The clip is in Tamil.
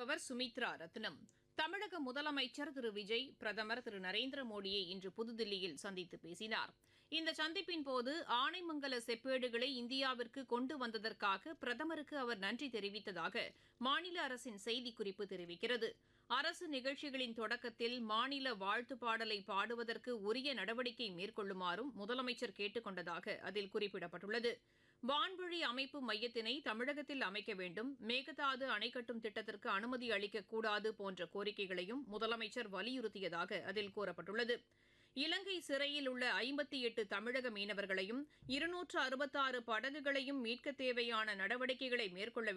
வாசிப்பவர் சுமித்ரா ரத்னம் தமிழக முதலமைச்சர் திரு விஜய் பிரதமர் திரு நரேந்திர மோடியை இன்று புதுதில்லியில் சந்தித்து பேசினார் இந்த சந்திப்பின் போது ஆனைமங்கல செப்பேடுகளை இந்தியாவிற்கு கொண்டு வந்ததற்காக பிரதமருக்கு அவர் நன்றி தெரிவித்ததாக மாநில அரசின் செய்திக்குறிப்பு தெரிவிக்கிறது அரசு நிகழ்ச்சிகளின் தொடக்கத்தில் மாநில வாழ்த்து பாடலை பாடுவதற்கு உரிய நடவடிக்கை மேற்கொள்ளுமாறும் முதலமைச்சர் கேட்டுக் கொண்டதாக அதில் குறிப்பிடப்பட்டுள்ளது வான்வழி அமைப்பு மையத்தினை தமிழகத்தில் அமைக்க வேண்டும் மேகதாது அணை கட்டும் திட்டத்திற்கு அனுமதி அளிக்கக்கூடாது போன்ற கோரிக்கைகளையும் முதலமைச்சர் வலியுறுத்தியதாக அதில் கூறப்பட்டுள்ளது இலங்கை சிறையில் உள்ள ஐம்பத்தி எட்டு தமிழக மீனவர்களையும் இருநூற்று அறுபத்தாறு படகுகளையும் மீட்க தேவையான நடவடிக்கைகளை மேற்கொள்ள